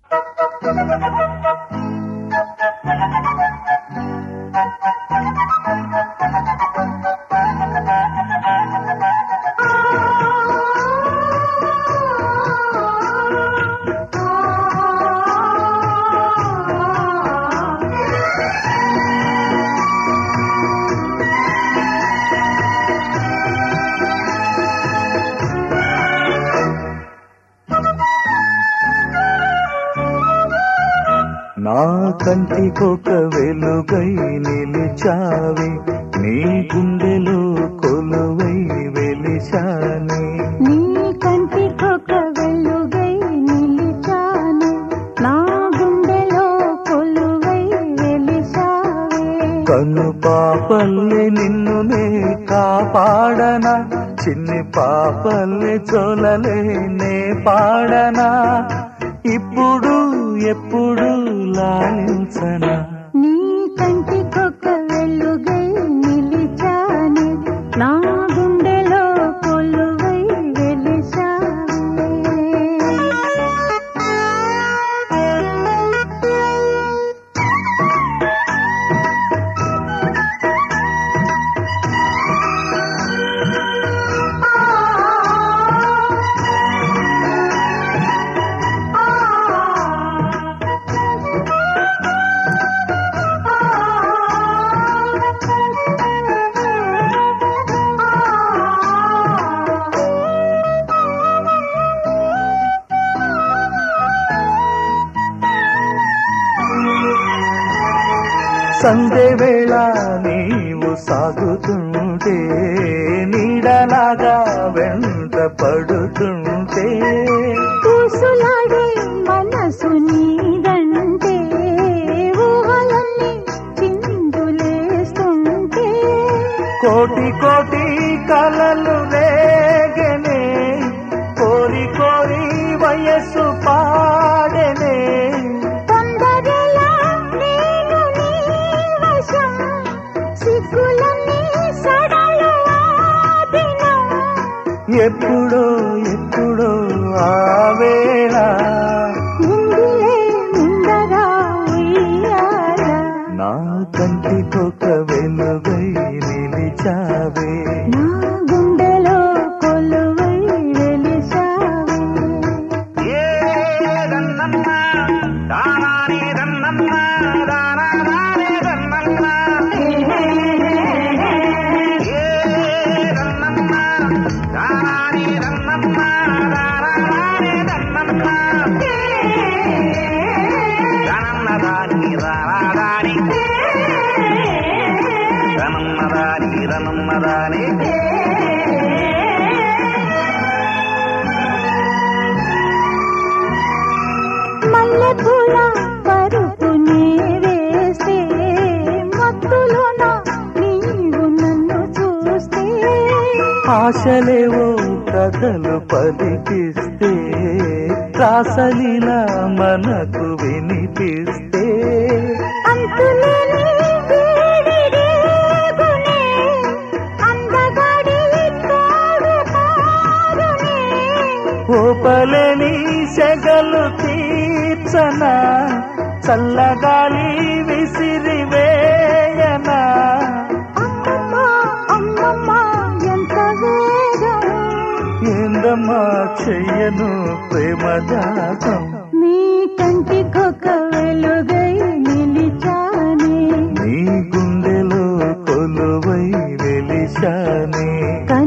నా కంటికొక వెలుగై నిలిచావి నీ గుండెలో కొలువై వెలిశాని నీ కంటికొక వెలుగై నిలిచాను నా గుండెలో కొలువై వెలిసావే కను పాపల్లె నిన్ను నే కాపాడనా చిన్ని పాపల్లె చోలలే నే పాడనా ఇప్పుడు ఎప్పుడు లాలించనా నీ కంటికొక వెలుగై నిలిచాను నా గుండెలో కొలువై వెలిసావే సంధ్య వేళ నీవు సాగుతుంటే నీడలాగా వెంట పడుతుంటే పూసులాడే మనసు నీదంటే ఊహలన్నీ చిందులేస్తుంటే కోటి కోటి కలలు రేగనే కోరి కోరి వయస్సు పాడనే తొందరలా నేను నీ వశం సిగ్గులన్నీ సడలు ఆపినా ఎప్పుడో ఎప్పుడో ఆ వేళ ముందులే ముందరా ఉయ్యాల నా కంటికొక వెలుగై నిలిచావే నా గుండెలో కొలువై వెలిసావే మల్లెపూల పరుపునే వేస్తే మత్తులోన నీవు నన్ను చూస్తే ఆశలేవో కథలు పలికిస్తే రాసలీలా మనకు వినిపిస్తే అంతులేని వేడి రేగునే, అందగాడి తోడు కారునే. ఓపలేని సెగలు తీర్చన చల్లగాలి విసిరి వేయనా అమ్మమ్మ, అమ్మమ్మ, ఎంత వేగం. ఏందమ్మా చెయ్యను ప్రేమ జాతం నీ కంటికొక వెలుగై నిలిచానే నీ గుండెలో కొలువై వెలిశానే కను